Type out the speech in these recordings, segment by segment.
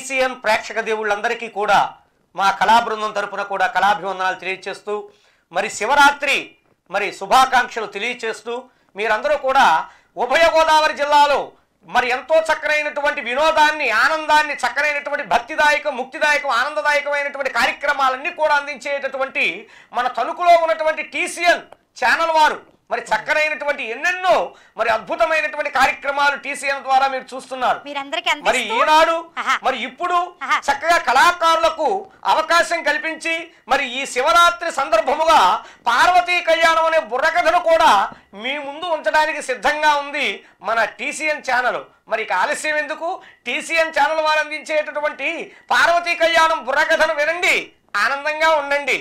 TCN ప్రేక్షక దేవుళ్ళందరికీ కూడా మా కళాబృందం తరపున కూడా కళాభివందనాలు తెలియజేస్తూ మరి శివరాత్రి మరి శుభాకాంక్షలు తెలియజేస్తూ మీరందరూ కూడా ఉభయ గోదావరి జిల్లాలో మరి ఎంతో చక్కనైనటువంటి వినోదాన్ని ఆనందాన్ని చక్కనైనటువంటి భక్తిదాయకం ముక్తిదాయకం ఆనందదాయకమైనటువంటి కార్యక్రమాలన్నీ కూడా అందించేటటువంటి మన తణుకులో ఉన్నటువంటి టీసీఎన్ ఛానల్ వారు మరి చక్కనైనటువంటి ఎన్నెన్నో మరి అద్భుతమైనటువంటి కార్యక్రమాలు టీసీఎన్ ద్వారా మీరు చూస్తున్నారు మీరందరికీ మరి అందిస్తూ ఈనాడు ఆహా. మరి ఇప్పుడు ఆహా. చక్కగా కళాకారులకు అవకాశం కల్పించి మరి ఈ శివరాత్రి సందర్భముగా పార్వతీ కళ్యాణం అనే బుర్రకథను కూడా మీ ముందు ఉంచడానికి సిద్ధంగా ఉంది మన టీసీఎన్ ఛానల్ మరి ఇక ఆలస్యం ఎందుకు టీసీఎన్ ఛానల్ వారు అందించేటటువంటి పార్వతీ కళ్యాణం బుర్రకథను వినండి ఆనందంగా ఉండండి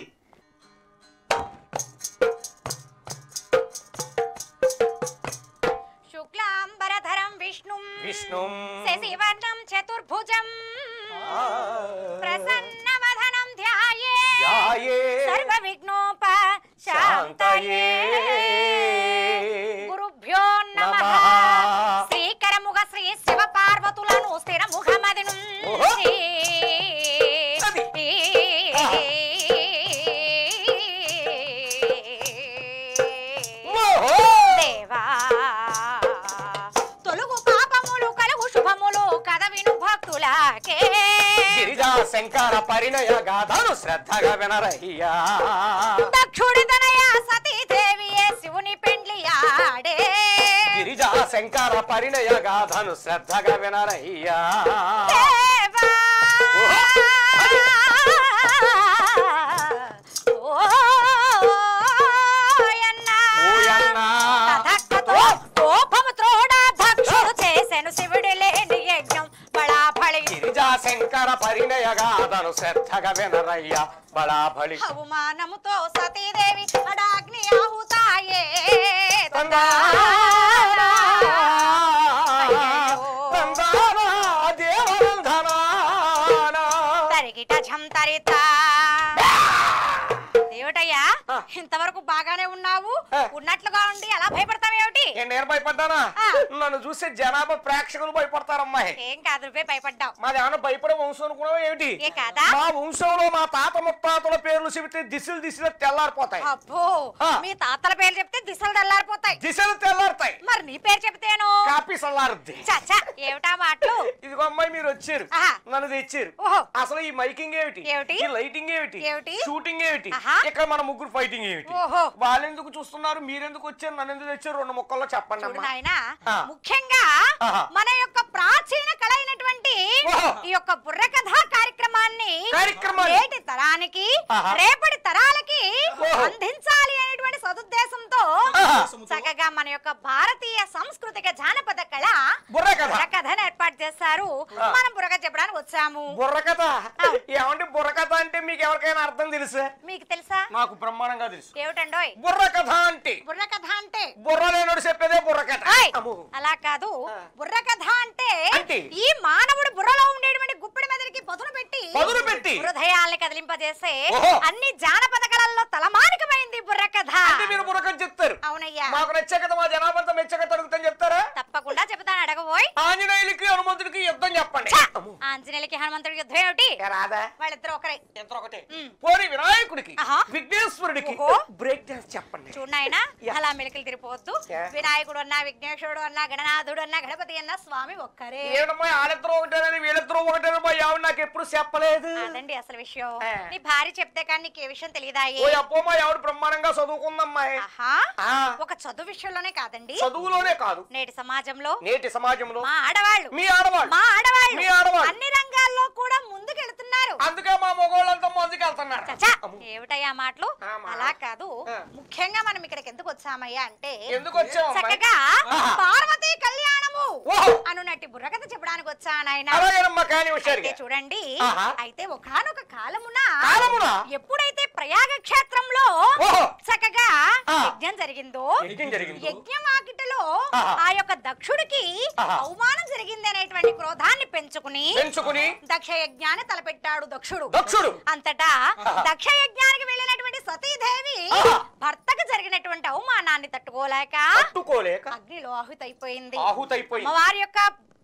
శుక్లాంబరధరం విష్ణుం విష్ణుం శశివర్ణం చతుర్భుజం ప్రసన్నవదనం ధ్యాయే ధ్యాయే సర్వ విఘ్నోప శాంతయే గురుభ్యో నమ నమః. శ్రీకరముగ శ్రీ శివ పార్వతులను స్థిరముఖమది ఓహో. అది. ఆహా. ఓహో! దేవా తొలుగు పాపములు కలుగు శుభములు కథ విను భక్తులకే గిరిజా శంకర పరిణయ గాథను శ్రద్ధగా వినరయ్యా దక్షుడి తనయ సతీదేవియే శివుని పెండ్లి ఆడే గిరిజా శంకర పరిణయ గాథను శ్రద్ధగా వినరయ్యా దేవా ఓయన్నా. ఓయన్నా. తథాగతో కోపము త్రోడ దక్షుడు చేసెను శివుడి లేని యజ్ఞం బళాఫళి గిరిజా శంకర పరిణయ గాథను శ్రద్ధగా వినరయ్యా బళాబలి అవమానముతో సతీదేవి అడాగ్ని ఆహుతాయే తందానా. అయ్యయ్యో. తందానా దేవరంధనానా. తరిగిట ఝంతరిత ఏమిటయ్యా ఆ. ఇంతవరకు బాగానే ఉన్నావు ఆ. ఉన్నట్లుగా ఉండి అలా భయపడతావేమిటి ఏ నేను భయపడ్డానా ఆ. నన్ను చూసే జనాభా ప్రేక్షకులు భయపడతారమ్మాయి ఏం కాదు నువ్వే భయపడ్డావు మాదేమన్నా భయపడే వంశం అనుకున్నావా ఏమిటి ఏ కాదా మా వంశంలో మా తాత ముత్తాతల పేర్లు చెబితే దిశలు దిశలు తెల్లారిపోతాయి అబ్బో ఆ. మీ తాతల పేరు చెప్తే దిశలు తెల్లారిపోతాయి దిశలు తెల్లారుతాయి మరి నీ పేరు చెప్తేను కాపీ సల్లారుద్ది చచ్చా ఏమిటా మాటలు ఇదిగో అమ్మాయి మీరు వచ్చారు ఆహా. నన్ను తెచ్చారు ఓహో అసలు ఈ మైకింగ్ ఏమిటి ఏమిటి? ఈ లైటింగ్ ఏమిటి ఏమిటి? షూటింగ్ ఏమిటి ఆహా. ఇక్కడ మన ముగ్గురు ఫైటింగ్ ఏమిటి ఓహో. వాళ్ళు ఎందుకు చూస్తున్నారు మీరెందుకు వచ్చారు నన్ను ఎందుకు తెచ్చారు రెండు ముక్కల్లో చెప్పండి చూడు అమ్మా నాయనా ఆ. ముఖ్యంగా ఆహా. మన యొక్క ప్రాచీన కళ అయినటువంటి ఓహో. ఈ యొక్క బుర్రకథ కార్యక్రమాన్ని కార్యక్రమాన్ని? నేటి తరానికి ఆహా. రేపటి తరాలకి ఓహో. అందించాలి అనేటువంటి సదుద్దేశంతో ఆహా. చక్కగా మన యొక్క భారతీయ సాంస్కృతిక జానపద కళ బుర్ర కథ బుర్రకథను ఏర్పాటు చేశారు ఆ. మనం బుర్రకథ చెప్పడానికి వచ్చాము బుర్ర కథ ఆ. ఏమంటే బుర్ర కథ అంటే మీకు ఎవరికైనా అర్థం తెలుసా మీకు తెలుసా నాకు బ్రహ్మాండంగా తెలుసు ఏమిటండోయ్ బుర్ర కథ అంటే బుర్రకథ అంటే బుర్ర లేనోడు చెప్పేదే బుర్ర కథ ఆయ్! అమ్మో. అలా కాదు ఆ. బుర్ర కథ అంటే అంటే? ఈ మానవుడు బుర్రలో ఉండేటువంటి గుప్పిడి మెదడికి పదును పెట్టి పదును పెట్టి? హృదయాల్ని కదిలింపజేసే ఓహో. అన్ని జానపద కళల్లో తలమానికమైంది బుర్ర కథ అంటే మీరు బుర్ర కథ చెప్తారు అవునయ్యా మాకు నచ్చే కదా మా జనాభా మెచ్చే కథ అడుగుతాను చెప్తారా తప్పకుండా చెబుతాను అడగబోయ్ ఆంజనేయులకి హనుమంతుడికి యుద్ధం చెప్పండి ఛ! అమ్మో. ఆంజనేయులకి హనుమంతుడికి యుద్ధం ఏమిటి ఏ రాదా వాళ్ళిద్దరు ఒకరే ఎంత ఒకటే ఉమ్. పోనీ వినాయకుడికి ఆహా. విఘ్నేశ్వరుడికి ఓహో. బ్రేక్ డాన్స్ చెప్పండి చూడాయన యా. అలా మెలికలు తిరిపోవద్దు యా. వినాయకుడు అన్నా విఘ్నేశ్వరుడు అన్నా గణనాథుడు అన్నా గణపతి అన్నా స్వామి ఒక్కరే ఏడమ్మా వాళ్ళిద్దరూ ఒకటేనని వీళ్ళిద్దరూ ఒకటేనమ్మా ఆవిడ నాకు ఎప్పుడు చెప్పలేదు అదండి అసలు విషయం ఆ. నీ భార్య చెప్తే కానీ నీకు ఏ విషయం తెలియదాయి ఓ అప్పో మా ఆవిడ బ్రహ్మాండంగా చదువుకుందమ్మా ఆహా ఆ, ఒక చదువు విషయంలోనే కాదండి చదువులోనే కాదు నేటి సమాజంలో నేటి సమాజంలో మా ఆడవాళ్ళు మీ ఆడవాళ్ళు మా ఆడవాళ్ళు మీ ఆడవాళ్ళు. అన్ని రంగాల్లో కూడా ముందుకెళ్తున్నారు అందుకే మా మగవాళ్ళంతా ముందుకెళ్తున్నారు చచ్చా అమ్మో. ఏమిటయ్యా మాటలు ఆ, మా- అలా కాదు ఆ. ముఖ్యంగా మనం ఇక్కడికి ఎందుకు వచ్చామయ్యా అంటే ఎందుకు వచ్చావమ్మా చక్కగా ఆహా. పార్వతీ కళ్యాణము ఓహో. అనునట్టి బుర్రకథ చెప్పడానికి వచ్చానాయన అలాగేనమ్మా కానీ అయితే హుషారుగా చూడండి ఆహా. అయితే ఒకానొక కాలమున కాలమున? ఎప్పుడైతే ప్రయాగ క్షేత్రంలో ఓహో. చక్కగా ఆ. యజ్ఞం జరిగిందో యజ్ఞం జరిగిందో? యజ్ఞం ఆకిటిలో ఆహా. ఆ యొక్క దక్షుడికి ఆహా. అవమానం జరిగింది అనేటువంటి క్రోధాన్ని పెంచుకుని పెంచుకుని దక్ష యజ్ఞాన్ని తలపెట్టాడు దక్షుడు దక్షుడు అంతటా ఆహా. దక్ష యజ్ఞానికి వెళ్ళినటువంటి సతీదేవి ఆహా. భర్తకు జరిగినటువంటి అవమానాన్ని తట్టుకోలేక తట్టుకోలేక అగ్నిలో ఆహుతైపోయింది ఆహుతైపోయి అమ్మవారి యొక్క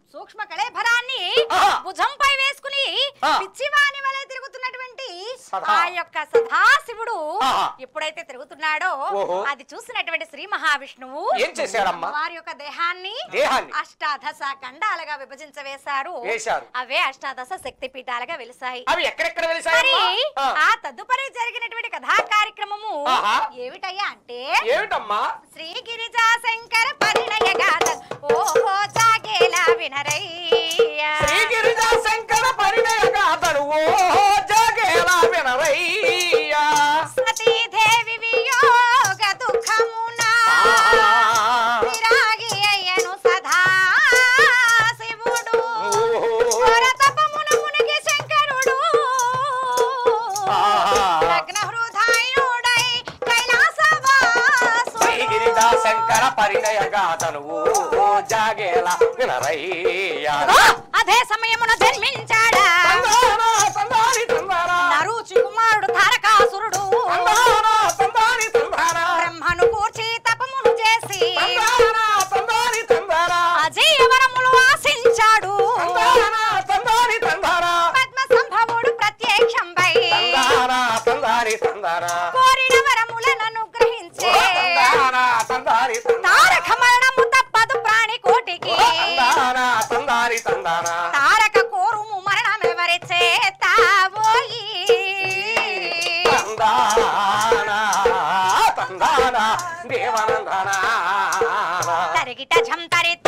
సూక్ష్మ కళేభరాన్ని ఆహా. భుజంపై వేసుకుని ఆ. పిచ్చివాని వలె తిరుగుతున్నటువంటి సదా. ఆ యొక్క సదాశివుడు ఆహా. ఎప్పుడైతే తిరుగుతున్నాడో ఓహో. అది చూసినటువంటి శ్రీ మహావిష్ణువు ఏం చేశాడమ్మా? వారి యొక్క దేహాన్ని దేహాన్ని. అష్టాదశ ఖండాలుగా విభజించవేశారు వేశారు. అవే అష్టాదశ శక్తి పీఠాలుగా వెలిసాయి అవి ఎక్కడెక్కడ మరి వెలిసాయమ్మా ఆ. ఆ తదుపరి జరిగినటువంటి కథా కార్యక్రమము ఆహా. ఏమిటయ్యా అంటే ఏమిటమ్మా శ్రీ గిరిజా శంకర పరిణయ గాథ ఓహో జాగేలా వినరయ్యా శ్రీగిరిజా శంకర పరిణయ గాథను ఓ జగేలా వినవయ్యా సతీదేవి వియోగ దుఃఖమున విరాగి అయ్యను సదా శివుడు పరతపమున మునిగి శంకరుడు లగ్న హృదయుడై కైలాసవాసుడు శ్రీగిరిజా శంకర పరిణయ గాథను ఓ జగేలా వినవయ్యా ఆ, అదే సమయమున జన్మించాడా తందానా తందాని తందానా నరుచి కుమారుడు తారకాసురుడు తందానా తందాని తందానా బ్రహ్మను కూర్చి తపమును చేసి తందానా తందాని తందానా అజీవనములు ఆశించాడు తందానా తందాని తందానా పద్మ సంభవుడు ప్రత్యక్షంపై తందానా తందాని తందానా కోరిన వరములను అనుగ్రహించే తందానా తందాని తందానా తారక మరణము తప్పదు ప్రాణి కోటికి తందానా తందాని తందానా తారక కోరుము మరణమెవరి చేతావోయి తందానా తందానా దేవనందనా తరిగిట ఝంతరిత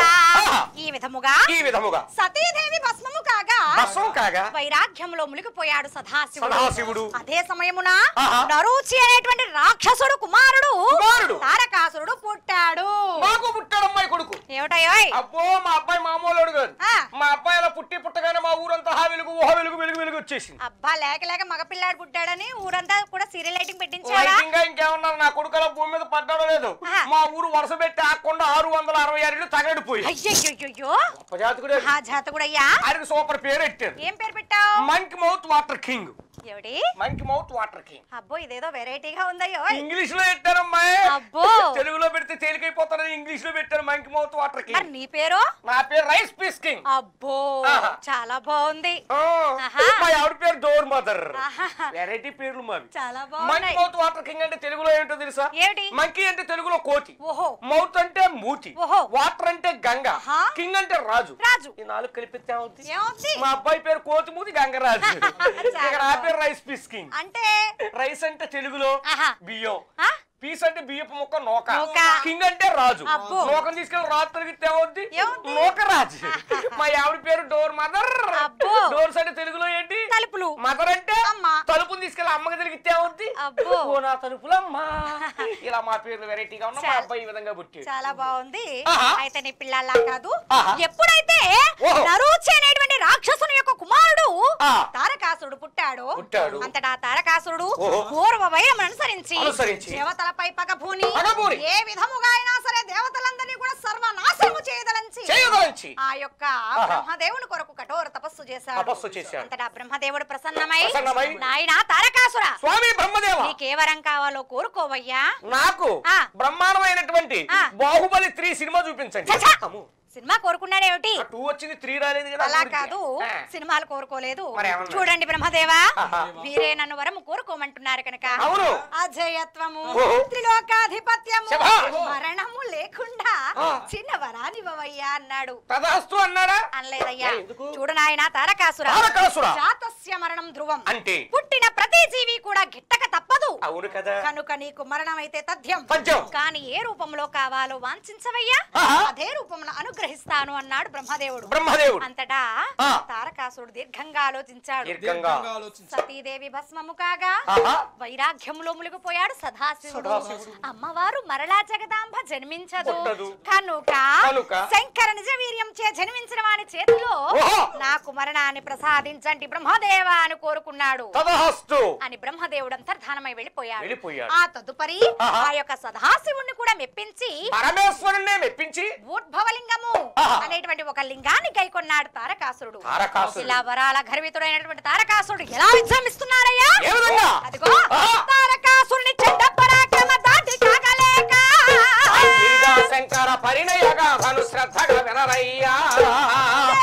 ఈ విధముగా ఈ విధముగా సతీదేవి భస్మము కాగా భస్మం కాగా వైరాగ్యంలో మునిగిపోయాడు సదాశివుడు సదాశివుడు. అదే సమయమున ఆహా. నరూచి అనేటువంటి రాక్షసుడు కుమారుడు కుమారుడు. తారకాసురుడు పుట్టాడు మాకు పుట్టాడమ్మాయి కొడుకు ఏమిటయోయ్ అబ్బో మా అబ్బాయి మామూలు కాదు ఆ. మా అబ్బాయి అలా పుట్టి పుట్టగానే మా ఊరంతా హా వెలుగు ఊహ వెలుగు వెలుగు వెలుగు వచ్చేసింది అబ్బా లేక లేక మగపిల్లాడు పుట్టాడని ఊరంతా కూడా సీరియల్ లైటింగ్ పెట్టించాడా లైటింగ్ ఇంకేమన్నారు నా కొడుకు అలా భూమి మీద పడ్డాడో లేదు ఆహా. మా ఊరు వరుస పెట్టి ఆకుండా ఆరు వందల అరవై ఆరు ఇళ్ళు తగడిపోయి అయ్యయ్యో ఉపజాతకుడే ఆ జాతకుడయ్యా ఆయనకు సూపర్ పేరు పెట్టారు ఏం పేరు పెట్టావు మంక్ మౌత్ వాటర్ కింగ్ ఏమిటి మంక్ మౌత్ వాటర్ కింగ్ అబ్బో ఇదేదో వెరైటీగా ఉందయ్యో ఇంగ్లీష్ లో పెట్టారమ్మాయి అబ్బో తెలుగులో పెడితే తేలికైపోతారని ఇంగ్లీష్ లో పెట్టారు మంక్ మౌత్ వాటర్ మరి కింగ్ నీ పేరు నా పేరు రైస్ పీస్ కింగ్ అబ్బో ఆహా. చాలా బాగుంది ఆ, ఆహా. మా ఆవిడ పేరు డోర్ మదర్ ఆహా. వెరైటీ పేర్లు మావి చాలా మంక్ బాగున్నాయి మౌత్ వాటర్ కింగ్ అంటే తెలుగులో ఏంటో తెలుసా ఏమిటి మంకీ అంటే తెలుగులో కోతి ఓహో మౌత్ అంటే మూతి ఓహో. వాటర్ అంటే గంగ ఆహా. కింగ్ అంటే రాజు రాజు ఈ నాలుగు కలిపితే ఏమవుతుంది ఏమవుద్ది మా అబ్బాయి పేరు కోతి మూతి గంగరాజు ఇక్కడ నా పేరు రైస్ పీస్ కింగ్ అంటే రైస్ అంటే తెలుగులో ఆహా. బియ్యం ఆ? పీస్ అంటే బియ్యపు ముక్క నోక నూక. కింగ్ అంటే రాజు అబ్బో. నోకం తీసుకెళ్ళి రాజు తొలగితే ఏమవుద్ది ఏమవుద్ది? నోక రాజు మా ఆవిడ పేరు డోర్ మదర్ అబ్బో. డోర్స్ అంటే తెలుగులో ఏంటి తలుపులు మదర్ అంటే అమ్మ. తలుపుని తీసుకెళ్ళి అమ్మకి తిరిగితే ఏమవుద్ది అబ్బో. ఓ నా తలుపులమ్మా ఇలా మా పేర్లు వెరైటీగా ఉన్న మా చాలా- అబ్బాయి ఈ విధంగా పుట్టాడు చాలా బాగుంది ఆహా. అయితే నీ పిల్లల్లా కాదు ఆహా. ఎప్పుడైతే ఓహో. నరూచి అనేటువంటి రాక్షసుని యొక్క కుమారుడు ఆ. తారకాసురుడు పుట్టాడు పుట్టాడు. అంతటా తారకాసురుడు ఓహో. పూర్వ వైరం అనుసరించి అనుసరించి. దేవతలపై పగభూని పగబూని. ఏ విధముగా అయినా సరే దేవతలందరినీ కూడా సర్వనాశనము చేయదలంచి చేయదలంచి. ఆ యొక్క ఆహా. బ్రహ్మదేవుని కొరకు కఠోర తపస్సు చేశాడు తపస్సు చేశాడు. అంతటా బ్రహ్మదేవుడు ప్రసన్నమై ప్రసన్నమై. నాయనా తారకాసుర స్వామి బ్రహ్మదేవ నీకే వరం కావాలో కోరుకోవయ్యా నాకు ఆ. బ్రహ్మాండమైనటువంటి ఆ. బాహుబలి త్రీ సినిమా చూపించండి చచ్చా. అమ్ము. సినిమా కోరుకున్నాడేమిటి టూ వచ్చింది త్రీ రాలేదు కదా అలా అందుగురించి. కాదు ఆ. సినిమాలు కోరుకోలేదు మరి ఏమన్నా? చూడండి బ్రహ్మదేవా ఆహా. మీరే నన్ను వరము కోరుకోమంటున్నారు కనుక అవును అజయత్వము ఓహో. త్రిలోకాధిపత్యము శభాష్. మరణము లేకుండా ఆ. చిన్న వరానివ్వవయ్యా అన్నాడు తదాస్తు అన్నాడా అనలేదయ్యా ఏ, ఎందుకు? చూడు నాయన తారకాసుర తారకాసుర. జాతస్య మరణం ధ్రువం అంటే పుట్టిన ప్రతి జీవి కూడా గిట్టక తప్పదు అవును కదా కనుక నీకు మరణం అయితే తథ్యం పద్యం. కానీ ఏ రూపంలో కావాలో వాంఛించవయ్యా ఆహా. అదే రూపమును అనుగ్రహిస్తాను అన్నాడు బ్రహ్మదేవుడు బ్రహ్మదేవుడు అంతటా ఆ. తారకాసురుడు దీర్ఘంగా ఆలోచించాడు దీర్ఘంగా సతీదేవి భస్మము కాగా ఆహా. వైరాగ్యములో మునిగిపోయాడు సదాశివుడు సదాశివుడు. అమ్మవారు మరలా జగదాంబ జన్మించదు పుట్టదు. కనుక కనుక శంకర నిజ వీర్యం చే జన్మించిన వాని చేతిలో ఓహో. నాకు మరణాన్ని ప్రసాదించండి బ్రహ్మదేవ అని కోరుకున్నాడు తదహస్తు అని బ్రహ్మదేవుడు అంతర్ధానమై వెళ్ళిపోయాడు వెళ్ళిపోయాడు. ఆ తదుపరి ఆహా. ఆ యొక్క సదాశివుణ్ణి కూడా మెప్పించి పరమేశ్వరుణ్ణి మెప్పించి ఊర్ధ్వలింగము ఆహా. అనేటువంటి ఒక లింగాన్ని గైకొన్నాడు తారకాసురుడు తారకాసురుడు. ఇలా వరాల గర్వితుడైనటువంటి తారకాసురుడు ఎలా విజృంభిస్తున్నారయ్యా ఏ విధంగా? అదిగో ఆహా. తారకాసురుని చెడ్డ పరాక్రమ దాటి కాగలేక గిరిజా శంకర పరిణయగా ధను శ్రద్ధగా వినరయ్యా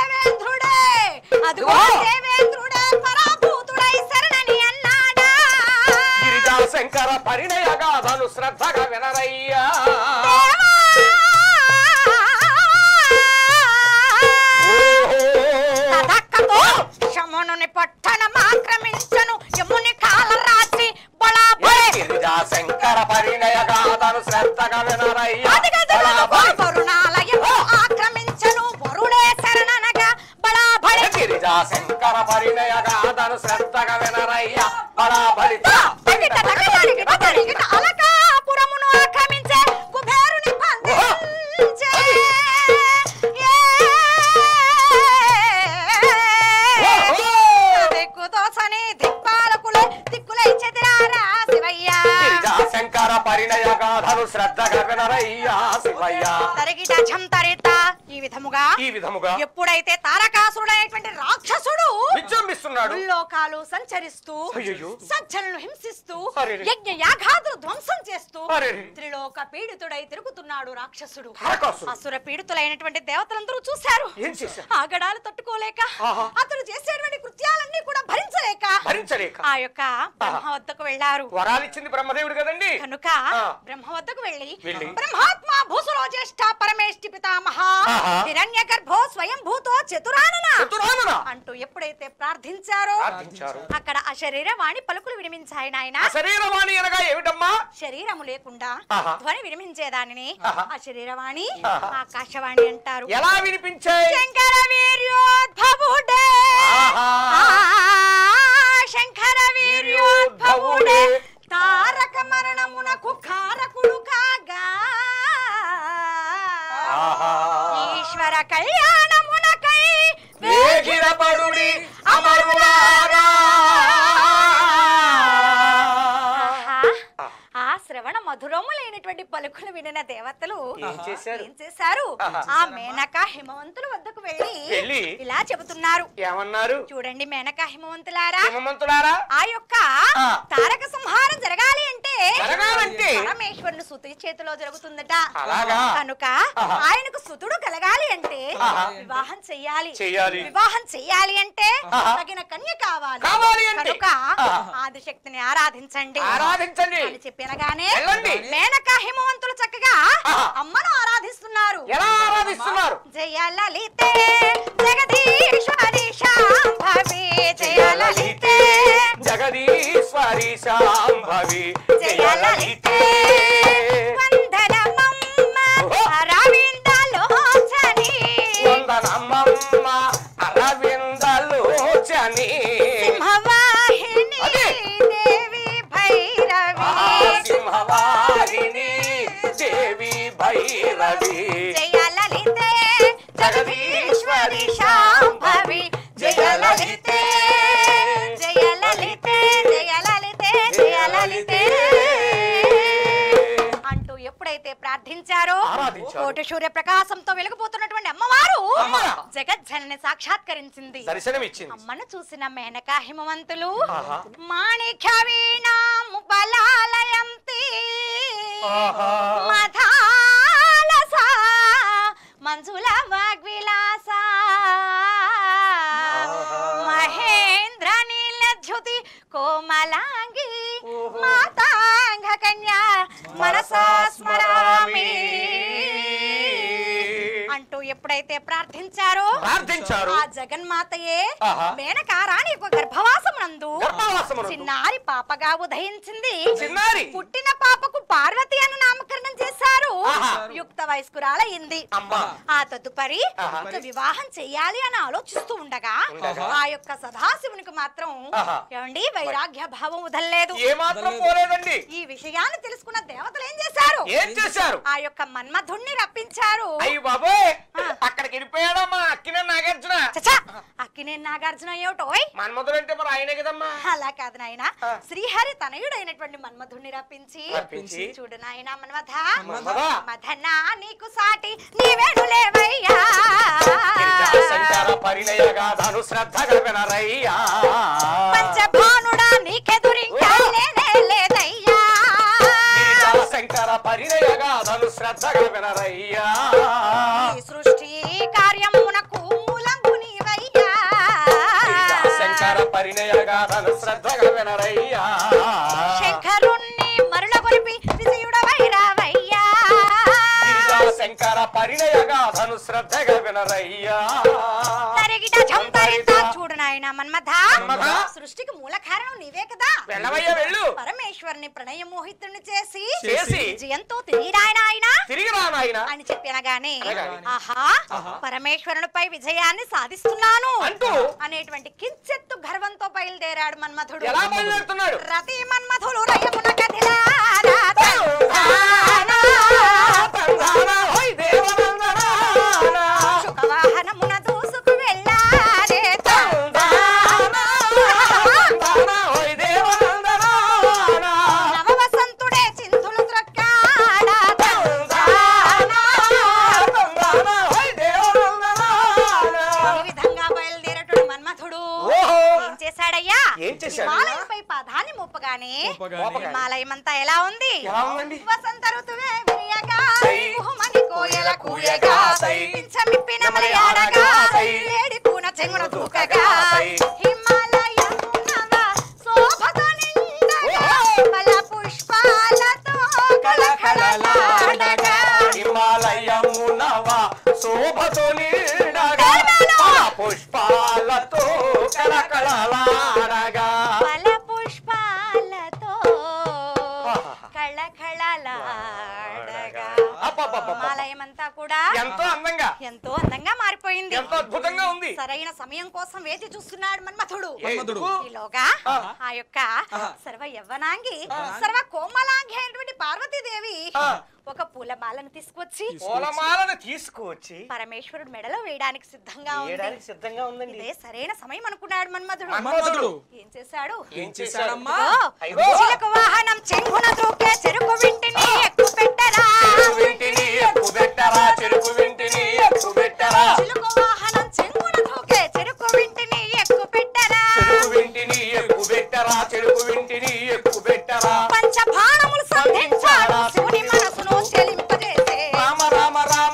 పరిణయ గాథను శ్రద్ధగా వినరయ్యా తదక్కతో శమునుని పట్టణం ఆక్రమించను యముని కాల రాత్రి బళాబళే గిరిజా శంకర పరిణయ గాథను శ్రద్ధగా వినరయ్యా అదిగదిగదిగో వరుణాలయము ఆక్రమించను వరుణే శరణనగా బళాబళే గిరిజా శంకర పరిణయ గాథను శ్రద్ధగా వినరయ్యా బడా బలిత తగిట తగిట తగిట తగిట అలకాపురమును ఆక్రమించే కుబేరుని బంధించే దిక్కుదోసని దిక్పాలకులే దిక్కులై చెదిరారా శివయ్య గిరిజా శంకర పరిణయ గాథను శ్రద్ధగా వినరయ్యా శివయ్య తరిగిట ఝంతరిత ఈ విధముగా ఈ విధముగా ఎప్పుడైతే తారకాసురుడైనటువంటి రాక్షసుడు విజృంభిస్తున్నాడు లోకాలు సంచరిస్తూ అయ్యయ్యో. సజ్జనులను హింసిస్తూ అరెరే. యజ్ఞ యాగాదులు ధ్వంసం చేస్తూ అరెరే. త్రిలోక పీడితుడై తిరుగుతున్నాడు రాక్షసుడు తారకాసురుడు. అసుర పీడితులైనటువంటి దేవతలందరూ చూశారు ఏం చేశారు? ఆ గడాలు తట్టుకోలేక ఆహా. అతడు చేసేటువంటి కృత్యాలన్నీ కూడా భరించలేక భరించలేక ఆ యొక్క బ్రహ్మ వద్దకు వెళ్ళారు వరాలిచ్చింది బ్రహ్మదేవుడు కదండి కనుక ఆ. బ్రహ్మ వద్దకు వెళ్ళి వెళ్ళి. బ్రహ్మాత్మ భూసులో జ్యేష్ఠ పరమేష్టి పితామహ ఆహా. హిరణ్య గర్భో స్వయం భూతో చతురానన చతురానన అంటూ ఎప్పుడైతే ప్రార్థించారో ప్రార్థించారు అక్కడ ఆ శరీర వాణి పలుకులు వినిపించాయి నాయన శరీరవాణి అనగా ఏమిటమ్మా శరీరము లేకుండా ఆహా. ధ్వని వినిపించేదానిని ఆహా. ఆ శరీరవాణి ఆహా. ఆకాశవాణి అంటారు ఎలా వినిపించాయి శంకర వీర్యోద్భవుడే ఆహా. ఆ, శంకర వీర్యోద్భవుడే తారక మరణమునకు కారకుడు కాగా ఆహా. ఈశ్వర కళ్యాణమునకై వేగిరపరుడి అమరులారా ఆహా. ఆ శ్రవణ మధురములైనటువంటి పలుకులు వినిన దేవతలు ఏం చేశారు? ఏం చేశారు ఆహా. ఆ మేనక హిమవంతుల వద్దకు వెళ్ళి వెళ్ళి ఇలా చెబుతున్నారు ఏమన్నారు చూడండి మేనక హిమవంతులారా హిమమంతులారా ఆ యొక్క ఆ. తారక సంహారం జరగాలి అంటే జరగాలంటే? పరమేశ్వరుని సుతి చేతిలో జరుగుతుందట అలాగా? కనుక ఆహా. ఆయనకు సుతుడు కలగాలి అంటే ఆహా. వివాహం చెయ్యాలి చెయ్యాలి. వివాహం చెయ్యాలి అంటే ఆహా. తగిన కన్య కావాలి కావాలి అంటే? కనుక ఆహా. ఆదిశక్తిని ఆరాధించండి ఆరాధించండి అని చెప్పినగానే వెళ్ళండి. మేనక హిమవంతులు చక్కగా ఆహా. అమ్మను ఆరాధిస్తున్నారు ఎలా ఆరాధిస్తున్నారు జయ లలితే జగదీశ్వరి శాంభవి జయ లలితే జగదీశ్వరి శాంభవి జయ లలితే వందనమమ్మ రవీంద్రలోచని వందనమ్మమ్మ అరవిందలోచని సింహవాహిని అదే. దేవి భైరవి సింహవాహిని దేవి భైరవి జయ లలితే జగదీశ్వరి శాంభవి జయ లలితే జయ లలితే జయ లలితే జయ లలితే అంటూ ఎప్పుడైతే ప్రార్థించారో ఆరాధించారు. కోటి సూర్య ప్రకాశంతో వెలిగిపోతున్నటువంటి అమ్మవారు అమ్మ. జగజ్జనని సాక్షాత్కరించింది దర్శనమిచ్చింది అమ్మను చూసిన మేనకా హిమవంతులు ఆహా. మాణిక్య వీణాము బలాలయంతి ఆహా. మధాలస మంజుల వాగ్విలాస ఆహా. మహేంద్ర నీలజ్యుతి కోమలాంగి ఓహో. మాతాంగ కన్యా మనసా స్మరామి అంటూ ఎప్పుడైతే ప్రార్థించారో ప్రార్థించారు ఆ జగన్మాతయే ఆహా. మేనకారాణి యొక్క గర్భవాసమునందు గర్భవాసమునందు. చిన్నారి పాపగా ఉదయించింది చిన్నారి పుట్టిన పాపకు పార్వతి అని నామకరణం చేశారు ఆహా. యుక్త వయస్కురాలయ్యింది అమ్మా ఆ తదుపరి ఆహా. ఇక వివాహం చెయ్యాలి అని ఆలోచిస్తూ ఉండగా ఉండగా. ఆ యొక్క సదాశివునికి మాత్రం ఆహా. ఏమండి వైరాగ్య భావం వదలలేదు ఏ మాత్రం పోలేదండి ఈ విషయాన్ని తెలుసుకున్న దేవతలు ఏం చేశారు ఏం చేశారు ఆ యొక్క మన్మధుణ్ణి రప్పించారు అయ్యి బాబోయ్ ఆ. అక్కడికి వెళ్ళిపోయాడమ్మా అక్కిన నాగార్జున చచ్చా అక్కినే నాగార్జున ఏమిటోయ్ మన్మధుడు అంటే మరి ఆయనే కదమ్మా అలా కాదు నాయన ఆ. శ్రీహరి తనయుడైనటువంటి మన్మధుణ్ణి రప్పించి రప్పించి. చూడు నాయన మన్మథ మన్మథ. మథనా నీకు సాటి నీవేనులేవయ్యా శంకర పరిణయ గాథను శ్రద్ధగా వినరయ్యా పంచభానుడా నీకెదురింకా లేనే లేదయ్యా గిరిజా శంకర పరిణయ గాథను శ్రద్ధగా వినరయ్యా ఈ సృష్టి కార్యమునకు మూలంగు నీవయ్యా గిరిజా శంకర పరిణయ గాథను శ్రద్ధగా వినరయ్యా శంకరుణ్ణి మరులగొని పరిణయగా ధను శ్రద్ధగా వినరయ్యా తరిగిట ఝంతరిత చూడు నాయన మన్మథ మన్మథ. సృష్టికి మూల కారణం నీవే కదా వెళ్ళవయ్యా వెళ్ళు పరమేశ్వరుని ప్రణయ మోహితుడిని చేసి చేసి విజయంతో తిరిగిరాయన ఆయన తిరిగి రా నాయన అని చెప్పినగానే అనగానే. ఆహా పరమేశ్వరునిపై విజయాన్ని సాధిస్తున్నాను అంటూ అనేటువంటి కించెత్తు గర్వంతో బయలుదేరాడు మన్మథుడు ఎలా బయలుదేరుతున్నాడు రతి మన్మథులు రయమున కదిలారా తందానా. తందానా, హోయ్ దేవనందనానా. శుకవాహనమున దూసుకు వెళ్ళారే తందానా. తందానా, హోయ్ దేవనందనానా. నవవసంతుడే చింతులు త్రొక్కాడా తందానా. తందానా, హోయ్ దేవనందనానా. ఈ విధంగా బయలుదేరటుడు మన్మథుడు ఓహో. ఏం చేశాడయ్యా ఏం చేశాడు? హిమాలయంపై పాదాన్ని మోపగానే మోపగానే. హిమాలయం అంతా ఎలా ఉంది ఎలా ఉందండి? వసంత ఋతువే విరియగా సై. కుహుమని కోయల కూయగా సై. పించమిప్పిన నెమలి మలయాడగా ఆడగా సై. లేడి పూన చెంగున దూకగా సై. హిమాలయమునవ శోభతో నిండగా ఓహో. ఫల పుష్పాలతో కళకళలాడగా హిమాలయమునవ శోభతో నిండగా కళలు. ఫల పుష్పాలతో కళకళలాడగా ఫల పుష్పాలతో కళకళలాడగా అబ్బబ్బబ్బబ్బ. హిమాలయం అంతా కూడా ఎంతో అందంగా ఎంతో అందంగా మారిపోయింది ఎంతో అద్భుతంగా ఉంది సరైన సమయం కోసం వేచి చూస్తున్నాడు మన్మథుడు మన్మథుడు. ఈలోగా ఆ యొక్క సర్వ యవ్వనాంగి సర్వ కోమలాంగి అయినటువంటి పార్వతీదేవి ఆ. ఒక పూలమాలను తీసుకొచ్చి పూలమాలను తీసుకువచ్చి పరమేశ్వరుడు మెడలో వేయడానికి సిద్ధంగా వేయడానికి ఉంది సిద్ధంగా ఉందండి ఇదే సరైన సమయం అనుకున్నాడు మన్మథుడు మన్మథుడు. ఏం చేశాడు ఏం చేశాడమ్మా? అయ్యో. చిలుక వాహనం చెంగున దూకే చెరుకు వింటిని ఎక్కు పెట్టరా చెరుకు వింటిని ఎక్కు పెట్టరా చెరుకు వింటిని ఎక్కు పెట్టరా చిలుక వాహనం చెంగున దూకే చెరుకు వింటిని ఎక్కు పెట్టరా చెరుకు వింటిని ఎక్కు పెట్టరా చెరుకు వింటిని ఎక్కు పెట్టరా పంచ బాణములు సంధించాడు శివుని మనసును చెలింపజేసే రామ రామ రామ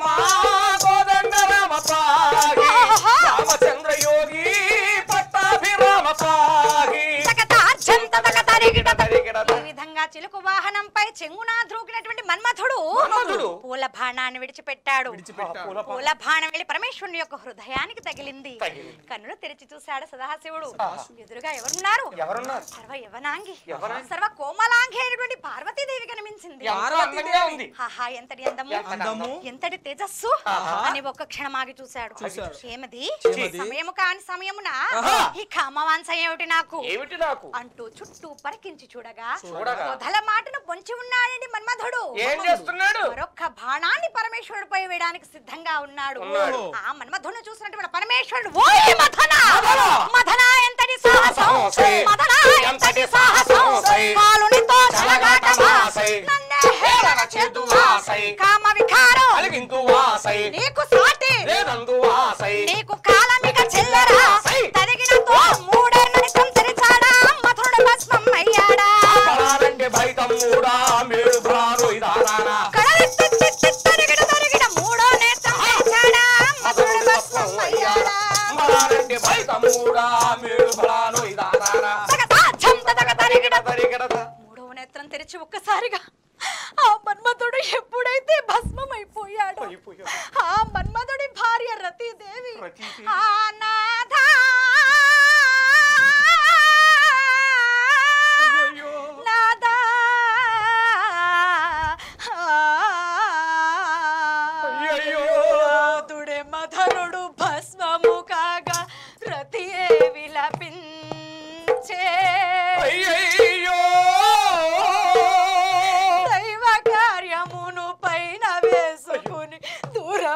కోదండ రామ పాహి రామచంద్ర యోగి పట్టాభిరామ పాహి తకతార్జం తదకతరిగిట తరిగిడ ఈ విధంగా చిలుకు వాహనంపై చెంగున ధ్రూకినటువంటి మన్మథుడు మన్మథుడు. పూల బాణాన్ని విడిచిపెట్టాడు విడిచిపెట్టాడు. పూల పూల బాణం వెళ్లి పరమేశ్వరుని యొక్క హృదయానికి తగిలింది తగిలింది. కన్నులు తెరిచి చూశాడు సదాశివుడు ఎదురుగా ఎవరున్నారు ఎవరున్నారు? సర్వ యవనాంగి యవనాంగి. సర్వ కోమలాంగి అయినటువంటి పార్వతీదేవి కనిపించింది ఎంతో అందంగా ఉంది ఆహా ఎంతటి అందము ఎంతటి అందము. ఎంతటి తేజస్సు ఆహా. అని ఒక్క క్షణం ఆగి చూశాడు చూశాడు. ఏమది ఏమది? సమయము కాని సమయమున ఆహా. ఈ కామవాంస ఏమిటి నాకు ఏమిటి నాకు అంటూ చుట్టూ పరికించి చూడగా చూడగా. మొదల మాటను పొంచి ఉన్నాడండి మన్మధుడు ఏం చేస్తున్నాడు మరొక్క బాణాన్ని పరమేశ్వరుడిపై వేయడానికి సిద్ధంగా ఉన్నాడు ఉన్నాడు. ఆ మన్మధుని చూసినటువంటి పరమేశ్వరుడు ఓయ్ మథన మథన! మథన ఎంతటి సాహసం సాహసై! మథన ఎంతటి ఎంతటి సాహసం! సాహసం కాలునితో చెలగాటమాసై! చెలగాటమాసై నన్నే హేళన చేతువాసై చేతువాసై! కామ వికారం కలిగింతు వాసై నీకు సాటి లేదందు వాసై నీకు కాలమిక చెల్లరా సై! తరిగినతో మూడేళ్ళ నిజం తెరిచాడా మథురుడు భస్మం అయ్యాడా పరారంటే బయటమ్మూడా మేడు భ్రారు ఇదానా కడలిత్తిత్తిత్తి తరిగిన తరిగిన మూడో నేత్రం తెరిచాడా మథురుడు భస్మం అయ్యాడా పరారంటే బయటమ్మూడా మేడు భ్రారు ఇదానా తగతా ఝంత తగ తరిగిన తరిగిడత మూడవ నేత్రం తెరిచి ఒక్కసారిగా ఆ మన్మథుడు ఎప్పుడైతే భస్మం అయిపోయాడో అయిపోయాడు. ఆ మన్మథుడి భార్య రతీదేవి రతీదేవి. ఆ నాథా అయ్యో. నాథా అయ్యయ్యో. తుడే మధనుడు భస్మము కాగా రతియే విలపించే అయ్యయ్యో. దైవ కార్యమును పైన వేసుకుని దూర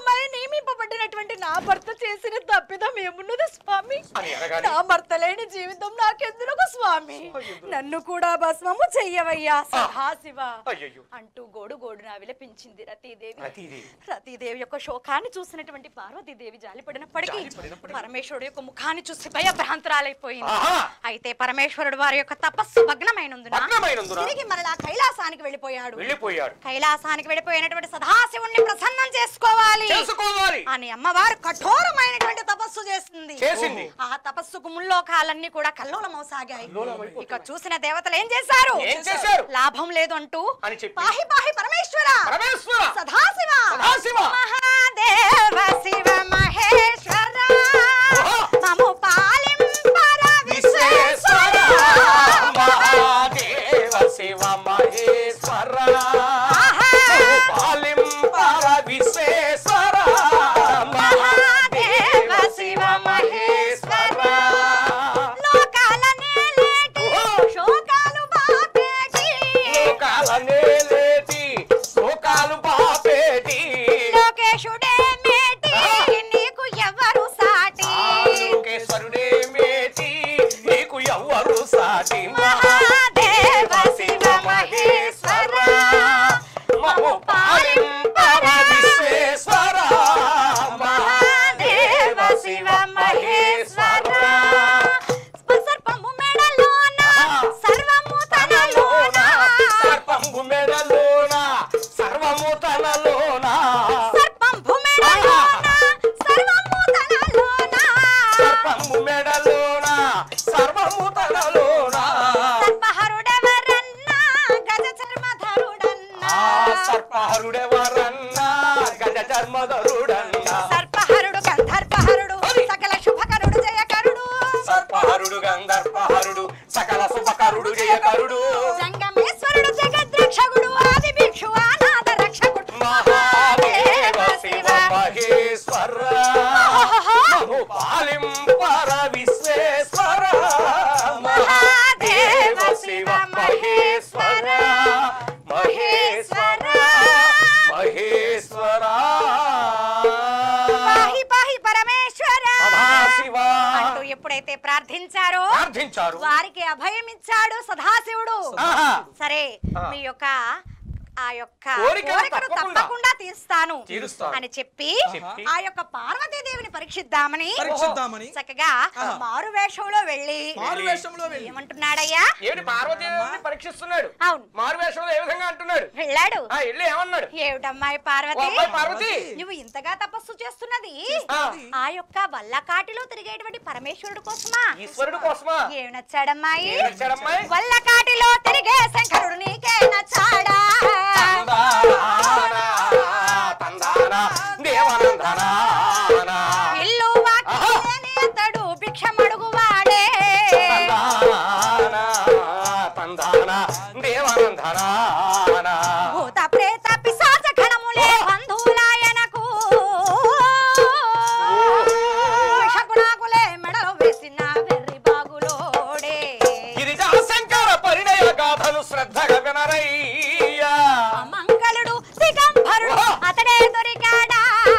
నిమిత్తమై నియమింపబడినటువంటి నా భర్త చేసిన తప్పిదం ఏమున్నది స్వామి అని అనగానే- నా భర్త లేని జీవితం నాకెందుకు స్వామి నన్ను కూడా భస్మము చెయ్యవయ్యా సదాశివ అయ్యయ్యో అంటూ గోడు గోడున విలపించింది రతీదేవి రతీదేవి. రతీదేవి యొక్క శోకాన్ని చూసినటువంటి పార్వతీదేవి జాలిపడినప్పటికీ జాలిపడినప్పటికీ. పరమేశ్వరుడు యొక్క ముఖాన్ని చూసి భయభ్రాంతురాలైపోయింది ఆహా. అయితే పరమేశ్వరుడు వారి యొక్క తపస్సు భగ్నమైనందున భగ్నమైనందున తిరిగి మరలా కైలాసానికి వెళ్ళిపోయాడు వెళ్ళిపోయాడు కైలాసానికి వెళ్ళిపోయినటువంటి సదాశివుణ్ణి ప్రసన్నం చేసుకోవాలి చేసుకోవాలి అని అమ్మవారు కఠోరమైనటువంటి తపస్సు చేస్తుంది చేసింది. ఆ తపస్సుకు ముల్లోకాలన్నీ కూడా కల్లోలమవసాగాయి కల్లోలమైపోతున్నాయి. ఇక చూసిన దేవతలు ఏం చేశారు ఏం చేశారు? లాభం లేదు అంటూ అని చెప్పి. పాహి పాహి పరమేశ్వర పరమేశ్వర సదాశివ సదాశివ. మహాదేవ శివ మహేశ్వర ఓహో. మము పాలింపర విశ్వేశ్వర విశ్వేశ్వర మహాదేవ శివ మహేశ్వర ఆహా. పాలింపర విశ్వేశ్వర మహాదేవ శివ మహేశ్వర లోకాల నేలేటి ఓహో. శోకాలు బాపేటి లోకాల నేలేటి లోకాలు పాపేటి లోకేశుడే మేటి నీకు ఎవరు సాటి లోకేశ్వరుడే మేటి నీకు ఎవ్వరు సాటి మహాదేవ శివ మహేశ్వర మము పాలింపర విశ్వేశ్వర మహాదేవ శివ మహేశ్వర సర్పము మెడలోన సర్వము తనలోన సర్పంబు మెడలోన సర్వము తనలోన సర్పంభు మెడలోన సర్వము తనలోన సర్పంబు మెడలోన సర్వము తనలోన సర్పహరుడెవరన్నా గజ చర్మధరుడన్నా ఆ సర్పహరుడెవరన్నా గజ చర్మధరుడన్నా సర్పహరుడు గంధర్పహరుడు సకల శుభకరుడు జయకరుడు సర్పహరుడు గంధర్పహరుడు సకల శుభకరుడు జయకరుడు సంగమేశ్వరుడు జగద్రక్షకుడు ఆది భిక్షు అనాథ రక్షకుడు మహాదేవ శివ మహేశ్వర మము పాలింపర విశ్వేశ్వర మహాదేవ శివ మహేశ్వర మహేశ్వర మహేశ్వర పాహి పాహి పరమేశ్వర సదాశివ అంటూ ఎప్పుడైతే ప్రార్థించారో ప్రార్థించారు వారికి అభయం ఇచ్చాడు సదాశివుడు ఆహా. సరే ఆ. మీ యొక్క ఆ యొక్క కోరికను కోరికను తప్పకుండా తప్పకుండా తీరుస్తాను తీరుస్తాను. అని చెప్పి చెప్పి. ఆ యొక్క పార్వతీదేవిని పరీక్షిద్దామని పరీక్షిద్దామని చక్కగా మారు వేషంలో వెళ్ళి మారు వేషంలో వెళ్ళి ఏమంటున్నాడయ్యా ఏమిటి పార్వతీదేవిని పరీక్షిస్తున్నాడు అవును మారు వేషంలో ఏ విధంగా అంటున్నాడు వెళ్ళాడు ఆ ఇల్లు ఏమన్నాడు ఏమిటమ్మాయి ఓ పార్వతి అమ్మాయి పార్వతి నువ్వు ఇంతగా తపస్సు చేస్తున్నది ఆ, ఆ యొక్క వల్లకాటిలో తిరిగేటువంటి పరమేశ్వరుడు కోసమా ఈశ్వరుడు కోసమా ఏమి నచ్చాడమ్మాయి ఏం నచ్చాడమ్మాయి? వల్లకాటిలో తిరిగే శంకరుడు నీకే నచ్చాడా తందానా, తందానా, దేవనందనానా. ఇల్లు వాకిలి అతడు భిక్షమడుగు వాడే తందానా, తందానా, దేవనందనానా. భూత ప్రేత పిశాచ గణములే బంధువులాయనకు విషగుణాకులే మెడలో వేసిన వెర్రి బాగులోడే గిరిజా శంకర పరిణయ గాథను శ్రద్ధగా వినరయ్యా మంగళుడు దిగంబరుడు అతడే దొరికాడా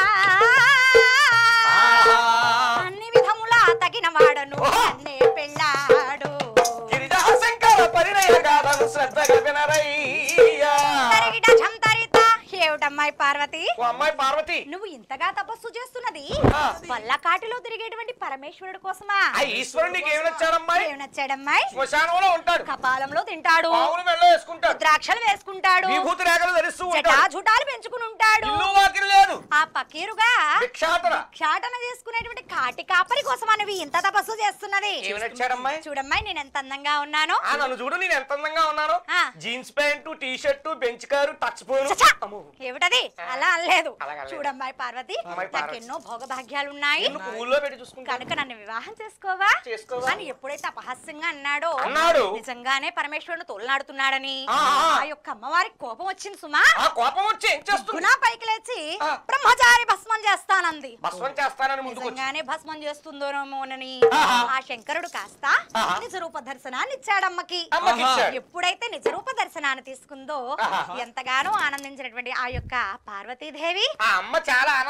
ఆహా. అన్ని విధములా తగిన వాడను అన్నే పెళ్ళాడు గిరిజా శంకర పరిణయ గాథను శ్రద్ధగా వినరయ్యా తరిగిట చంతరిత ఏమిటమ్మాయి పార్వతి ఓ అమ్మాయి పార్వతి నువ్వు ఇంతగా తపస్సు చేస్తున్నది ఆ. వల్లకాటిలో తిరిగేటువంటి పరమేశ్వరుడు కోసమా ఆ ఈశ్వరునికి ఏమి నచ్చాడమ్మాయి ఏమి నచ్చాడమ్మాయి శ్మశానంలో ఉంటాడు కపాలంలో తింటాడు పావులు మెల్ల వేసుకుంటాడు ద్రాక్షలు వేసుకుంటాడు విభూతి రేఖలు ధరిస్తూ ఉంటాడు జటాజుటాలు పెంచుకుని ఉంటాడు ఇల్లు వాకిలి లేదు ఆ పకీరుగా భిక్షాటన క్షాటన చేసుకునేటువంటి కాటి కాపరి కోసం నువ్వు ఇంత తపస్సు చేస్తున్నది ఏమి నచ్చాడమ్మాయి చూడమ్మాయి నేను ఎంత అందంగా ఉన్నాను ఆ నన్ను చూడు నేను ఎంత అందంగా ఉన్నాను ఆ. Jeans pant T shirt Benz car touch phone చచ్చా! ఏమిటది అలా అనలేదు అలాగ అనలేదు. చూడమ్మాయి పార్వతి అమ్మాయి నాకు పార్వతి. ఎన్నో భోగభాగ్యాలు ఉన్నాయి నిన్ను పువ్వుల్లో పెట్టి చూసుకుంటా కనుక నన్ను వివాహం చేసుకోవా చేసుకోవా? అని ఎప్పుడైతే అపహాస్యంగా అన్నాడో అన్నాడు. నిజంగానే పరమేశ్వరుడు తోలనాడుతున్నాడని ఆ, ఆ. ఆ యొక్క అమ్మవారికి కోపం వచ్చింది సుమా ఆ కోపం వచ్చి ఏం చేస్తుంది గుణా పైకి లేచి ఆ. బ్రహ్మచారి భస్మం చేస్తానంది భస్మం చేస్తానని ముందుకు వచ్చి నిజంగానే భస్మం చేస్తుందోనోనని ఆహా. ఆ శంకరుడు కాస్త ఆహా. నిజ రూప దర్శనాన్ని ఇచ్చాడమ్మకి అమ్మకి ఇచ్చాడు. ఎప్పుడైతే నిజ రూప దర్శనాన్ని తీసుకుందో ఆహా. ఎంతగానో ఆనందించినటువంటి ఆ యొక్క పార్వతీదేవి ఆ అమ్మ చాలా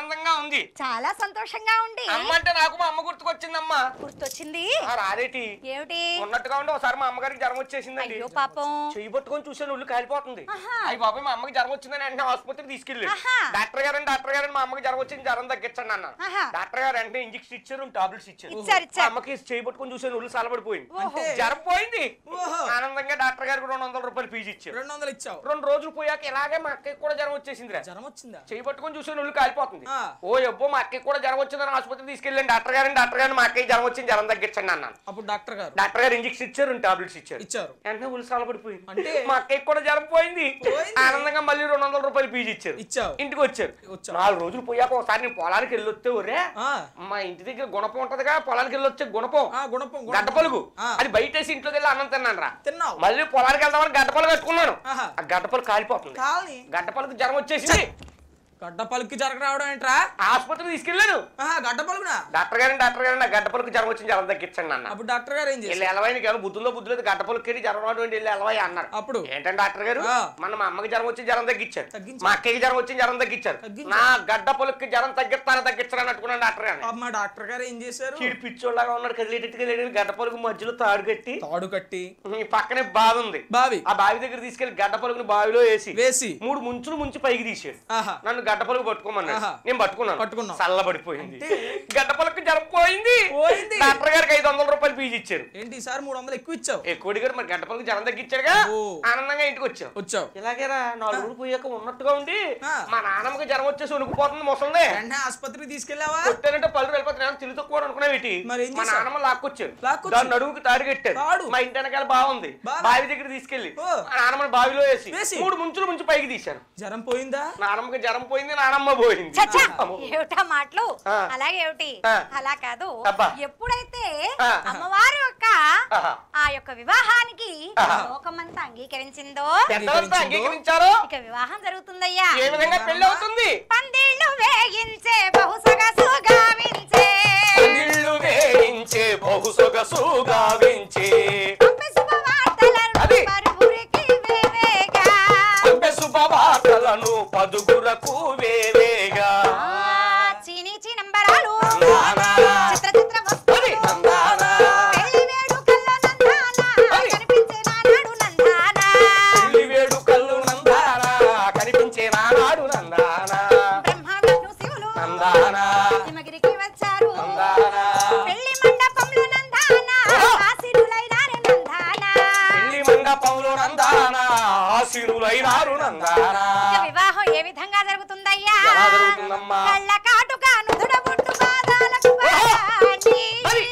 ఆనందంగా ఉంది చాలా సంతోషంగా ఉంది అమ్మ అంటే నాకు మా అమ్మ గుర్తుకొచ్చిందమ్మా గుర్తొచ్చింది ఆ, రాదేటి ఏమిటి ఉన్నట్టుగా ఉండి ఒకసారి మా అమ్మగారికి జ్వరం వచ్చేసిందండి అయ్యో పాపం చెయ్యి పట్టుకొని చూసాను ఒళ్ళు కాలిపోతుంది ఆహా. అయ్యి బాబాయ్ మా అమ్మకి జ్వరం వచ్చిందని వెంటనే ఆసుపత్రికి తీసుకెళ్ళి ఆహా. డాక్టర్ గారు డాక్టర్ గారు మా అమ్మకి జ్వరం వచ్చింది జ్వరం తగ్గించండి అన్న ఆహా. డాక్టర్ గారు వెంటనే ఇంజక్షన్ ఇచ్చారు టాబ్లెట్స్ ఇచ్చారు ఇచ్చారు, మా ఇచ్చారు. అమ్మకి చెయ్యి పట్టుకొని చూసాను ఒళ్ళు సలబడిపోయింది ఓహో. జ్వరం పోయింది ఓహో. ఆనందంగా డాక్టర్ గారికి రెండు వందల రూపాయలు ఫీజు ఇచ్చారు రెండు వందలు ఇచ్చావు రెండు రోజులు పోయాక ఇలాగే మా అక్కకి కూడా జ్వరం వచ్చేసిందిరా జ్వరం వచ్చిందా చెయ్యి పట్టుకొని చూసాను ఒళ్ళు కాలిపోతుంది ఆ. ఓ ఎబ్బో మా అక్కకి కూడా జ్వరం వచ్చిందని ఆసుపత్రికి తీసుకెళ్ళాను డాక్టర్ గారిని డాక్టర్ గారిని మా అక్కకి జ్వరం వచ్చింది జ్వరం తగ్గించండి అన్నాను అప్పుడు డాక్టర్ గారు డాక్టర్ గారు ఇంజక్షన్ ఇచ్చారు రెండు టాబ్లెట్స్ ఇచ్చారు ఇచ్చారు వెంటనే ఉల్లి సలబడిపోయింది అంటే? మా అక్కకి కూడా జ్వరం పోయింది పోయింది. ఆనందంగా మళ్ళీ రెండు వందల రూపాయలు ఫీజు ఇచ్చారు ఇచ్చావు ఇంటికి వచ్చారు వచ్చావు. నాలుగు రోజులు పోయాక ఒకసారి నేను పొలానికి వెళ్ళి వస్తే ఒరే ఆ, మా ఇంటి దగ్గర గుణపం ఉంటదిగా పొలానికి వెళ్ళి వచ్చే గుణపం ఆ, గుణపం గుణపం. గడ్డ పలుగు ఆ, అది బయటేసి ఇంట్లోకి వెళ్ళి అన్నం తిన్నాను రా తిన్నావు మళ్ళీ పొలానికి వెళ్దామని గడ్డ పలుగు కట్టుకున్నాను ఆహా. ఆ గడ్డ పలుగు కాలిపోతుంది కాలని గడ్డ పలుగు జ్వరం వచ్చేసింది గడ్డ పలుక్కి జరగ రావడం ఏంట్రా ఆసుపత్రికి తీసుకెళ్ళాను ఆహా, గడ్డ పలుకునా డాక్టర్ గారిని డాక్టర్ గారిని నా గడ్డ పలుకు జ్వరం వచ్చింది జ్వరం తగ్గించండి అన్న అప్పుడు డాక్టర్ గారు ఏం వెళ్ళి చేశారు ఎలవై నీకు బుద్ధుల్లో బుద్ధులేదు గడ్డ పలుకు వెళ్ళి జ్వరం రావడం ఏంటి? వెళ్ళి ఎలవై అన్నారు అప్పుడు ఏంటంటే డాక్టర్ గారు ఆ. మన మా అమ్మకి జ్వరం వచ్చి జ్వరం తగ్గించారు తగ్గించారు. మా అక్కకి జ్వరం వచ్చి జ్వరం తగ్గించారు తగ్గించారు. నా గడ్డ పొలక్కి జ్వరం తగ్గిస్తారా తగ్గిస్తారని అట్టుకున్నాను డాక్టర్ గారిని పాపం మా డాక్టర్ గారు ఏం చేశారు చీడి పిచ్చోళ్ళగా ఉన్నాడు కదిలేటట్టుగా లేడు గడ్డ పొలుగు మధ్యలో తాడు కట్టి తాడు కట్టి ఈ పక్కనే బావి ఉంది బావి ఆ బావి దగ్గర తీసుకెళ్లి గడ్డ పొలుగుని బావిలో వేసి వేసి మూడు ముంచులు ముంచి పైకి తీసాడు ఆహా నన్ను గడ్డ పొలుగు పట్టుకోమన్నాడు ఆహా. నేను పట్టుకున్నాను పట్టుకున్నావు. చల్లబడిపోయింది అంటే? గడ్డ పొలకు జ్వరం పోయింది పోయింది. డాక్టర్ గారికి ఐదు వందల రూపాయలు ఫీజు ఇచ్చారు ఏంటి ఈసారి మూడు వందలు ఎక్కువ ఇచ్చావు ఎక్కువ గారు మరి గడ్డ పొలకు జ్వరం తగ్గించాడుగా ఓ. ఆనందంగా ఇంటికి వచ్చాం వచ్చావు ఇలాగేరా నాలుగు రోజులు పోయాక ఉన్నట్టుగా ఉంది ఆ. మా నాన్నమ్మకి జ్వరం వచ్చేసి ఉనికిపోతుంది ముసలిదే వెంటనే ఆసుపత్రికి తీసుకెళ్ళావా కొట్టానంటే పళ్ళు వెళ్ళిపోతున్నాను తిని తక్కువ అనుకునేవి మరి ఏం మా చేశావు? నాన్నమ్మ లాక్కొచ్చారు లాక్కొచ్చి? దాని నడువుకి తాడు కట్టారు తాడు? మా ఇంటి వెనకాల బాగుంది బాగా? బావి దగ్గర తీసుకెళ్లి ఓ. మా నాన్నమ్మ బావిలో వేసి వేసి? మూడు ముంచులు ముంచి పైకి తీశారు జ్వరం పోయిందా నాన్నమ్మకి జ్వరం పోయింది నానమ్మ పోయింది చచ్చా అమ్మో. ఏమిటా మాటలు ఆ. అలాగే ఏమిటి ఆ. అలా కాదు అబ్బా. ఎప్పుడైతే ఆ. అమ్మవారి యొక్క ఆహా. ఆ యొక్క వివాహానికి ఆహా. లోకమంతా అంగీకరించిందో పెద్దలంతా అంగీకరించిందో? అంగీకరించారు ఇక వివాహం జరుగుతుందయ్యా ఏ విధంగా పెళ్లి అవుతుంది పందిళ్ళు వేయించే బహుసగసు గావించే నీళ్లు వేయించే బహు సొగసు గావించే పంపి శుభవార్తలను అది. పరువురికి వేవేగా. పంపె శుభవార్తలను పదుగురకు వేవేగా ఆ, చీనీ చీనంబరాలు నందానా. చిత్ర చిత్ర అది వస్తువులు నందానా. పెళ్లి వేడుకల్లో నందానా అది. కనిపించే నానాడు నందానా పెళ్లి వేడుకల్లు నందానా కనిపించే నానాడు నందానా బ్రహ్మ విష్ణు శివులు నందానా హిమగిరికి వచ్చారు నందానా పెళ్లి మండపంలో నందానా ఓహో. ఆశీనులైనారు నందానా పెళ్లి మండపంలో నందానా ఆశీనులైనారు నందానా ఇక వివాహం ఏ విధంగా జరుగుతుందయ్యా ఎలా జరుగుతుందమ్మా? కళ్ళ కాటుక నుదుడ బొట్టు పాదాలకు బాణి. మరి.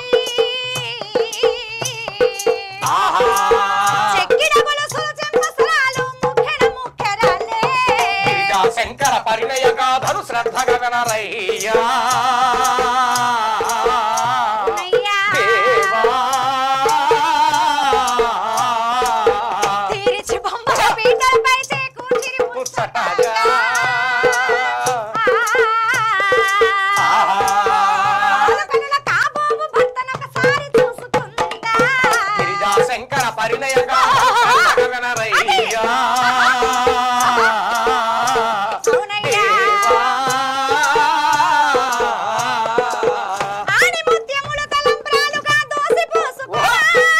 ఆహా చెక్కిడ గొలుసులు చెంపసరాలు ముఖ్యడ ముఖ్యరాలే. గిరిజా శంకర పరిణయ గాథను శ్రద్ధగా వినరయ్యా అయ్యా. దేవా తీరిచి బొమ్మల పీటలపై చేకూర్చిరి ముచ్చటగా. బాలకనుల కాబోవు భర్తనొకసారి చూసుకుందా. గిరిజా శంకర పరిణయ గాథను శ్రద్ధగా వినరయ్యా అవునయ్యా. దేవా. ఆని ముత్యముల తలంబ్రాలుగా దోసిపోసుకోగా.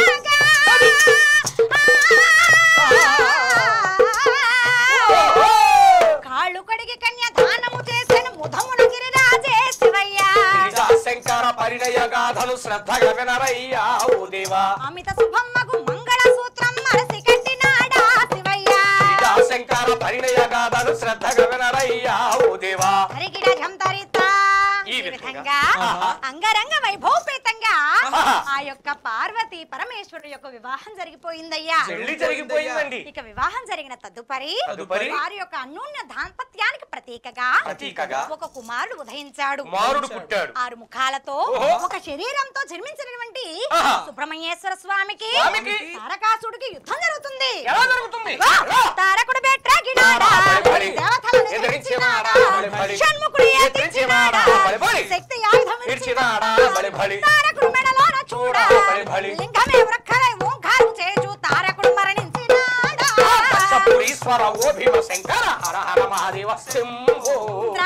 కాళ్ళు కడిగి కన్యాదానము చేసిన ముధమున గిరిరాజే శివయ్యా గిరిజా శంకర పరిణయ గాథను శ్రద్ధగా వినరయ్యా ఓ దేవా అమిత శుభమ్మగు మంగళ సూత్రం మరసి కట్టినాడా శివయ్యా గిరిజా శంకర పరిణయ గాథను శ్రద్ధగా వినరయ్యా ఓ దేవా హరిగిడ ఝంతరిత్తా. ఈ ఈ విధంగా. విధంగా ఆహా. అంగరంగ వైభవపేతంగా ఆహా. ఆ యొక్క పార్వతి పరమేశ్వరుడు యొక్క వివాహం జరిగిపోయిందయ్యా పెళ్లి జరిగిపోయిందండి ఇక వివాహం జరిగిన తదుపరి తదుపరి? వారి యొక్క అన్యోన్య దాంపత్యానికి ప్రతీకగా ప్రతీకగా ఒక కుమారుడు ఉదయించాడు కుమారుడు పుట్టాడు ఆరు ముఖాలతో ఓహో. ఒక శరీరంతో జన్మించినటువంటి ఆహా. సుబ్రహ్మణ్యేశ్వర స్వామికి స్వామికి తారకాసుడికి యుద్ధం జరుగుతుంది ఎలా జరుగుతుంది వా! ఎలా? తారకుడు బెట్రాగినాడా బలి బలి. దేవతలను ఎదిరించినాడా? ఎదిరించినాడా బలి బలి. షణ్ముఖుడు ఎదిరించినాడా? ఎదిరించినాడా బలి బలి. శక్తి ఆయుధం ఇచ్చినాడా? బలి బలి. తారకుడు మెడలోన చూడ బలి బలి. లింగమే వృక్కలై ఓంకారం చేచు తారకుడు మరణించినాడా కచ్చపురీశ్వర ఓ భీమ శంకర హర హర మహాదేవ శంభో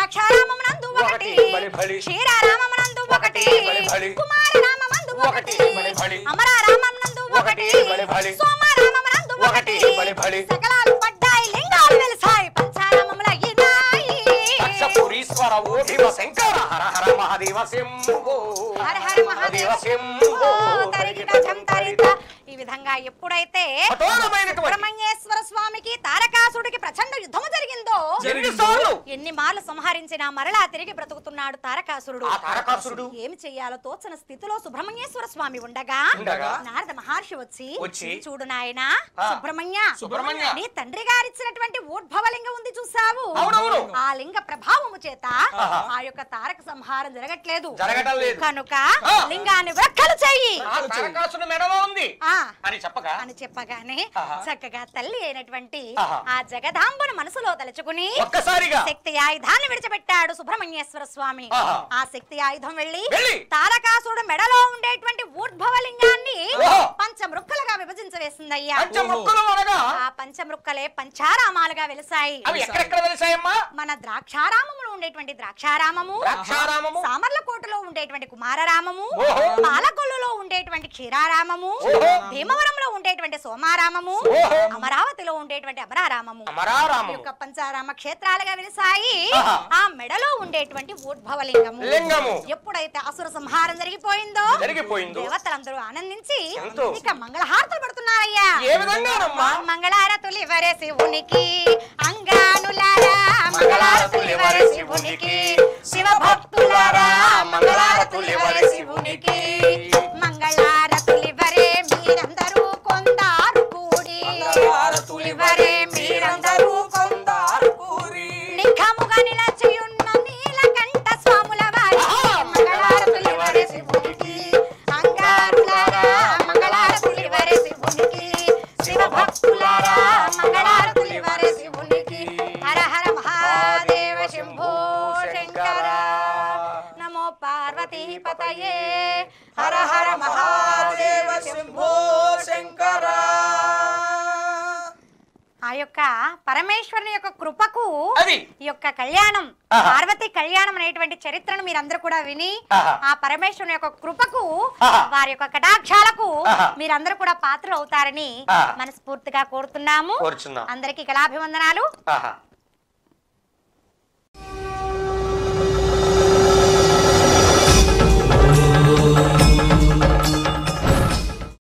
ద్రాక్షారామమునందు ఒకటి ఒకటి, బలి బలి. క్షీరారామమునందు ఒకటి బలి బలి. కుమారరామమందు ఒకటి, ఒకటి బలి బలి. అమరారామమునందు ఒకటి ఒకటి, బలి బలి. సోమారామమునందు ఒకటి, ఒకటి బలి బలి. సకలాలు పడ్డాయి లింగాలు వెలిసాయి పంచారామముల అయినాయి దక్షపురీశ్వర ఓ భీమ శంకర హర హర మహాదేవ శంభో హర హర మహాదేవ శంభో తరిగిట ఝం తరిగిట. ఈ విధంగా ఎప్పుడైతే కఠోరమైనటువంటి సుబ్రహ్మణ్యేశ్వర స్వామికి తారకాసుడికి ప్రచండ యుద్ధము జరిగిందో ఎన్నిసార్లు ఎన్ని మార్లు సంహరించినా మరలా తిరిగి బ్రతుకుతున్నాడు తారకాసురుడు ఆ తారకాసురుడు ఏమి చెయ్యాలో తోచన స్థితిలో సుబ్రహ్మణ్యేశ్వర స్వామి ఉండగా ఉండగా నారద మహర్షి వచ్చి వచ్చి చూడు నాయనా ఆ. సుబ్రహ్మణ్య సుబ్రహ్మణ్య. నీ తండ్రి గారిచ్చినటువంటి ఊద్భవలింగం ఉంది చూసావు అవునవును. ఆ లింగ ప్రభావము చేత ఆహా. ఆ యొక్క తారక సంహారం జరగట్లేదు జరగటం లేదు కనుక ఆ. లింగాన్ని వ్రక్కలు చెయ్యి ఆ తారకాసుని మెడలో ఉంది ఆ అని చెప్పగా అని చెప్పగానే ఆహా. చక్కగా తల్లి అయినటువంటి ఆహా. ఆ జగదాంబను మనసులో తలుచుకుని ఒక్కసారిగా శక్తి ఆయుధాన్ని విడిచిపెట్టాడు సుబ్రహ్మణ్యేశ్వర స్వామి ఆహా. ఆ శక్తి ఆయుధం వెళ్ళి వెళ్ళి తారకాసురుడు మెడలో ఉండేటువంటి ఊర్ధ్వలింగాన్ని ఓహో. పంచమృక్కలుగా విభజించవేసిందయ్యా పంచముక్కలు అనగా ఆ పంచమృక్కలే పంచారామాలుగా వెలిసాయి అవి ఎక్కడెక్కడ వెలిసాయమ్మా మన ద్రాక్షారామములో ఉండేటువంటి ద్రాక్షారామము ద్రాక్షారామము సామర్లకోటలో ఉండేటువంటి కుమారరామము ఓహో. పాలకొల్లులో ఉండేటువంటి క్షీరారామము ఓహో. భీమవరంలో ఉండేటువంటి సోమారామము ఓహో. అమరావతిలో ఉండేటువంటి అమరారామము ఈ అమరారామము యొక్క పంచారామ క్షేత్రాలుగా వెలిసాయి ఆహా. ఆ మెడలో ఉండేటువంటి ఊద్భవలింగము లింగము. ఎప్పుడైతే అసుర సంహారం జరిగిపోయిందో జరిగిపోయిందో దేవతలందరూ ఆనందించి ఎంతో. ఇక మంగళహారతులు పడుతున్నారయ్యా ఏ విధంగానమ్మా మంగళారతులు ఇవ్వరే శివునికి అంగానులారా మంగళారతులు ఇవ్వరే శివునికి శివ భక్తులారా మంగళారతులు ఇవ్వరే శివునికి మంగళారతులు ఇవ్వరే మీరందరూ కొందారు కూడి మంగళారతులు ఇవ్వరే మీరందరూ కొందారు కూరి నిఖముగా నిలచియున్న నీలకంఠ స్వాముల వారి మంగళారతులు ఇవ్వరే శివునికి అంగారులారా మంగళారతులు ఇవ్వరే శివునికి శివ భక్తులారా మంగళారతులు ఇవ్వరే శివునికి హర హర మహాదేవ శంభో శంకర నమో పార్వతీ పతయే హర హర మహాదేవ శంభో శంకర ఆ యొక్క పరమేశ్వరుని యొక్క కృపకు అది ఈ యొక్క కళ్యాణం ఆహా. పార్వతి కళ్యాణం అనేటువంటి చరిత్రను మీరందరూ కూడా విని ఆహా. ఆ పరమేశ్వరుని యొక్క కృపకు ఆహా. వారి యొక్క కటాక్షాలకు ఆహా. మీరందరూ కూడా పాత్రలు అవుతారని ఆహా. మనస్ఫూర్తిగా కోరుతున్నాము కోరుచున్నాం అందరికీ కళాభివందనాలు ఆహా